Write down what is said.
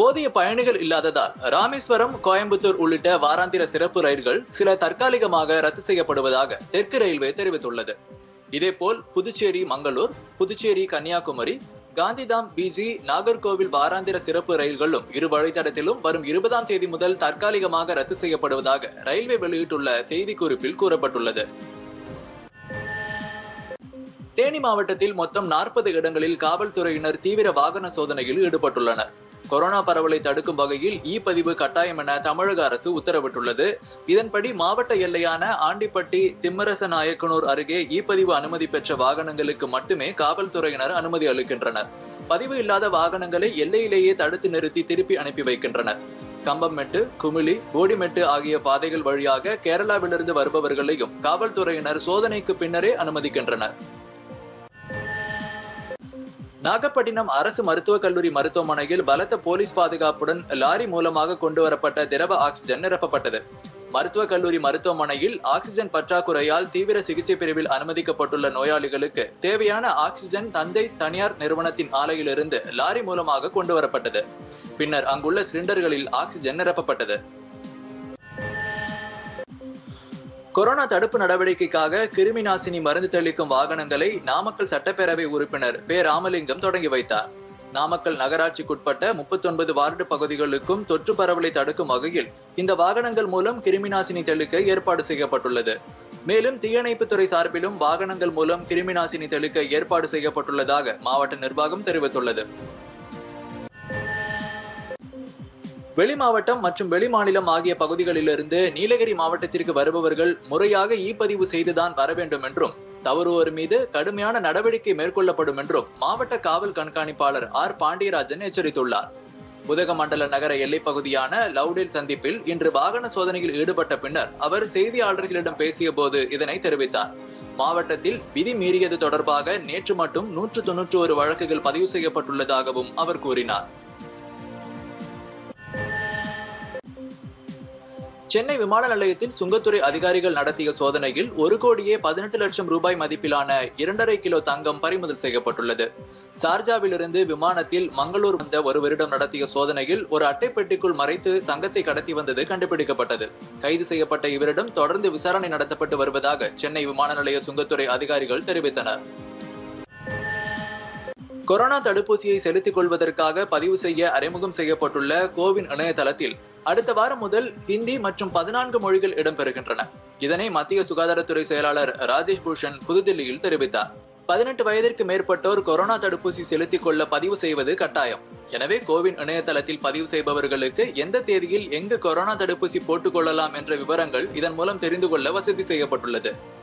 போதிய பயணிகள் இல்லாததால் ராமேஸ்வரம் கோயம்புத்தூர் உள்ளிட்ட வாராந்திர சிறப்பு ரயில்கள் சில தற்காலிகமாக ரத்து செய்யப்படுவதாக தெற்கு ரயில்வே தெரிவித்துள்ளது இதேபோல் புதுச்சேரி மங்களூர் புதுச்சேரி கன்னியாகுமரி காந்திதாம் பிஜி நாகர்கோவில் வாராந்திர சிறப்பு ரயில்களும் இரு வழித்தடத்திலும் வரும் இருபதாம் தேதி முதல் தற்காலிகமாக ரத்து செய்யப்படுவதாக ரயில்வே வெளியிட்டுள்ள செய்திக்குறிப்பில் கூறப்பட்டுள்ளது தேனி மாவட்டத்தில் மொத்தம் நாற்பது இடங்களில் காவல்துறையினர் தீவிர வாகன சோதனையில் ஈடுபட்டுள்ளனர் கொரோனா பரவலை தடுக்கும் வகையில் இ பதிவு கட்டாயம் என தமிழக அரசு உத்தரவிட்டுள்ளது இதன்படி மாவட்ட எல்லையான ஆண்டிப்பட்டி திம்மரச நாயக்கனூர் அருகே இ பதிவு அனுமதி பெற்ற வாகனங்களுக்கு மட்டுமே காவல்துறையினர் அனுமதி அளிக்கின்றனர் பதிவு இல்லாத வாகனங்களை எல்லையிலேயே தடுத்து நிறுத்தி திருப்பி அனுப்பி வைக்கின்றனர் கம்பம்மெட்டு குமிளி போடிமெட்டு ஆகிய பாதைகள் வழியாக கேரளாவிலிருந்து வருபவர்களையும் காவல்துறையினர் சோதனைக்கு பின்னரே அனுமதிக்கின்றனர் நாகப்பட்டினம் அரசு மருத்துவக் கல்லூரி மருத்துவமனையில் பலத்த போலீஸ் பாதுகாப்புடன் லாரி மூலமாக கொண்டு வரப்பட்ட திரவ ஆக்சிஜன் நிரப்பப்பட்டது மருத்துவக் கல்லூரி மருத்துவமனையில் ஆக்சிஜன் பற்றாக்குறையால் தீவிர சிகிச்சை பிரிவில் அனுமதிக்கப்பட்டுள்ள நோயாளிகளுக்கு தேவையான ஆக்சிஜன் தந்தை தனியார் நிறுவனத்தின் ஆலையிலிருந்து லாரி மூலமாக கொண்டு வரப்பட்டது பின்னர் அங்குள்ள சிலிண்டர்களில் ஆக்சிஜன் நிரப்பப்பட்டது கொரோனா தடுப்பு நடவடிக்கைக்காக கிருமி நாசினி மருந்து தெளிக்கும் வாகனங்களை நாமக்கல் சட்டப்பேரவை உறுப்பினர் பே ராமலிங்கம் தொடங்கி வைத்தார் நாமக்கல் நகராட்சிக்குட்பட்ட முப்பத்தொன்பது வார்டு பகுதிகளுக்கும் தொற்று பரவலை தடுக்கும் வகையில் இந்த வாகனங்கள் மூலம் கிருமி நாசினி தெளிக்க ஏற்பாடு செய்யப்பட்டுள்ளது மேலும் தீயணைப்புத்துறை சார்பிலும் வாகனங்கள் மூலம் கிருமி நாசினி தெளிக்க ஏற்பாடு செய்யப்பட்டுள்ளதாக மாவட்ட நிர்வாகம் தெரிவித்துள்ளது வெளி மாவட்டம் மற்றும் வெளி மாநிலம் ஆகிய பகுதிகளிலிருந்து நீலகிரி மாவட்டத்திற்கு வருபவர்கள் முறையாக இ பதிவு செய்துதான் வர வேண்டும் என்றும் தவறுவோர் மீது கடுமையான நடவடிக்கை மேற்கொள்ளப்படும் என்றும் மாவட்ட காவல் கண்காணிப்பாளர் ஆர் பாண்டியராஜன் எச்சரித்துள்ளார் உதகமண்டல நகர எல்லைப் பகுதியான லவுடேல் சந்திப்பில் இன்று வாகன சோதனையில் ஈடுபட்ட பின்னர் அவர் செய்தியாளர்களிடம் பேசிய போது இதனை தெரிவித்தார் மாவட்டத்தில் விதி மீறியது தொடர்பாக நேற்று மட்டும் நூற்று தொன்னூற்றி ஒரு வழக்குகள் பதிவு செய்யப்பட்டுள்ளதாகவும் அவர் கூறினார் சென்னை விமான நிலையத்தில் சுங்கத்துறை அதிகாரிகள் நடத்திய சோதனையில் ஒரு கோடியே பதினெட்டு லட்சம் ரூபாய் மதிப்பிலான இரண்டரை கிலோ தங்கம் பறிமுதல் செய்யப்பட்டுள்ளது சார்ஜாவிலிருந்து விமானத்தில் மங்களூர் வந்த ஒருவரிடம் நடத்திய சோதனையில் ஒரு அட்டைப்பெட்டிக்குள் மறைத்து தங்கத்தை கடத்தி வந்தது கண்டுபிடிக்கப்பட்டது கைது செய்யப்பட்ட இவரிடம் தொடர்ந்து விசாரணை நடத்தப்பட்டு வருவதாக சென்னை விமான நிலைய சுங்கத்துறை அதிகாரிகள் தெரிவித்தனர் கொரோனா தடுப்பூசியை செலுத்திக் கொள்வதற்காக பதிவு செய்ய அறிமுகம் செய்யப்பட்டுள்ள கோவின் இணையதளத்தில் அடுத்த வாரம் முதல் ஹிந்தி மற்றும் பதினான்கு மொழிகள் இடம்பெறுகின்றன இதனை மத்திய சுகாதாரத்துறை செயலாளர் ராஜேஷ் பூஷன் புதுதில்லியில் தெரிவித்தார் பதினெட்டு வயதிற்கு மேற்பட்டோர் கொரோனா தடுப்பூசி செலுத்திக் கொள்ள பதிவு செய்வது கட்டாயம் எனவே கோவின் இணையதளத்தில் பதிவு செய்பவர்களுக்கு எந்த தேதியில் எங்கு கொரோனா தடுப்பூசி போட்டுக் கொள்ளலாம் என்ற விவரங்கள் இதன் மூலம் தெரிந்து கொள்ள வசதி செய்யப்பட்டுள்ளது